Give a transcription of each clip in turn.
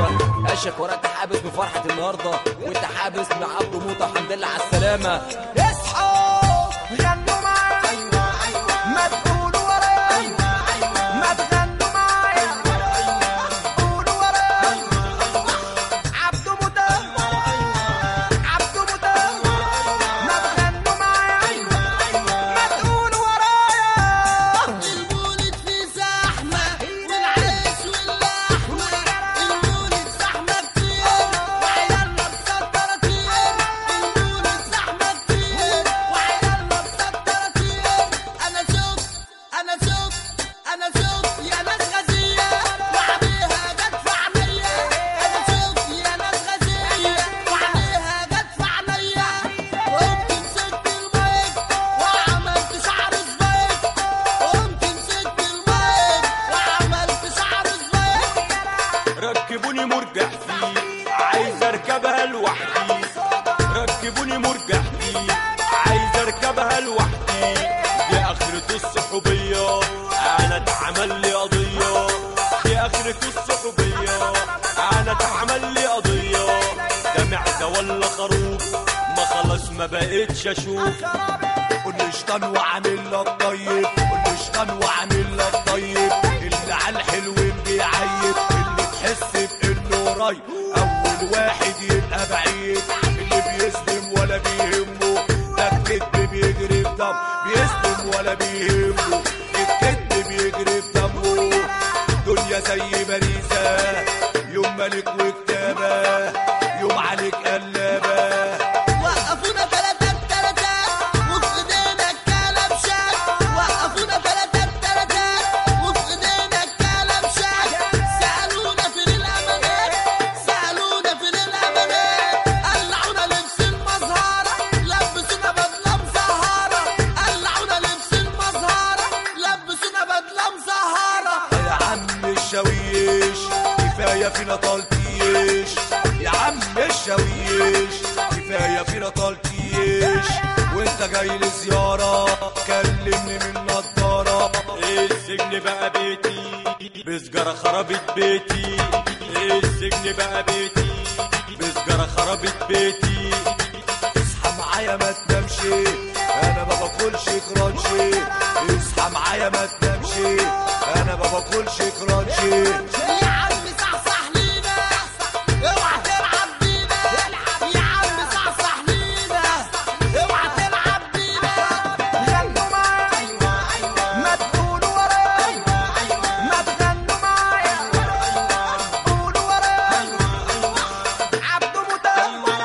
عشق عشق وراك حابس بفرحة النهاردة وانت حابس من عبده موتة الحمد لله على السلامة اصحوا غنوا معايا ما تقولوا ورايا ما تغنوا معايا قولوا ورايا عبده موتى عبده موتى ما تغنوا معايا ما تقولوا ورايا المولد فيه زحمة والعيش واللحمة المولد زحمة كتير وعيالنا مسطرة كتير المولد زحمة كتير وعيالنا مسطرة كتير أنا شفت أنا شفت أنا شفت يا ناس غزية وعليها جت في عينيا أنا شفت يا ناس غزية وعليها جت في عينيا قمت مسكت المايك وعملت شعر سبايك قمت مسكت المايك وعملت شعر سبايك ركبوني مرجح فيه عايز اركبها لوحدي ركبوني مرجح فيه عايز اركبها لوحدي دي اخرة الصحوبية انا اتعمل لي قضية دي اخرة الصحوبية انا اتعمل لي قضية ده معدة ولا خروف ما خلاص ما بقتش اشوف قول شطان وعامل لك طيب قول شطان وعامل لك طيب اللي على الحلوين بيعيب اللي تحس بانه قريب اول واحد يبقى بعيد اللي بيسلم ولا بيهمه ده الكذب بيجري في دم بيسلم ولا بيهمه الكذب بيجري في دمه دنيا زي باريسة يوم ملك وكتابة يوم عليك قلابة وقفونا تلاتة تلاتة وفي ايدينا الكلبشات وقفونا تلاتة تلاتة وفي ايدينا الكلبشات سألونا فين الأمانات سألونا فين الأمانات قلعونا لبس المزهرة لبسونا بدلة مزهرة قلعونا لبس المزهرة لبسونا بدلة مزهرة يا عم الشاويش كفاية فينا تلطيش يا عم الشاويش كفاية فينا تلطيش وانت جاي لزيارة كلمني من نضارة السجن بقى بيتي بسجارة خربت بيتي السجن بقى بيتي بسجارة خربت بيتي اصحى معايا ما تنامش انا ما باكلش كرانشي اصحى معايا ما تنامش انا ما باكلش كرانشي يا عم صحصح لينا اوعى تلعب بينا يا عم صحصح لينا اوعى تلعب بينا غنوا معايا ما تقولوا ورايا ما تغنوا معايا قولوا ورايا عبده موتى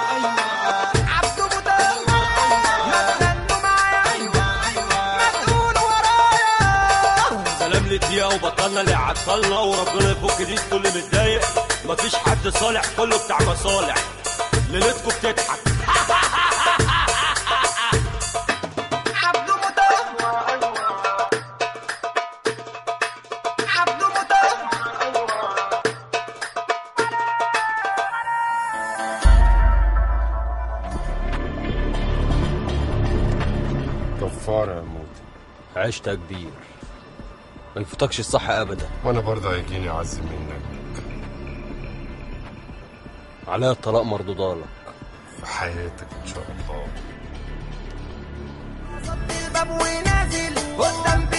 عبده موتى ما تغنوا معايا ما تقولوا ورايا سلام للدقيقة وبطلنا اللي عطلنا وربنا يفك دي كل متضايق مفيش حد صالح كله بتاع مصالح ليلتكم بتضحك عبده موتى عبده موتى كفارة يا موت عشت كبير ما يفوتكش الصح ابدا وانا برضه هيجيني عز منك عليا الطلاق مردودالك في حياتك ان شاء الله الباب ونازل قدام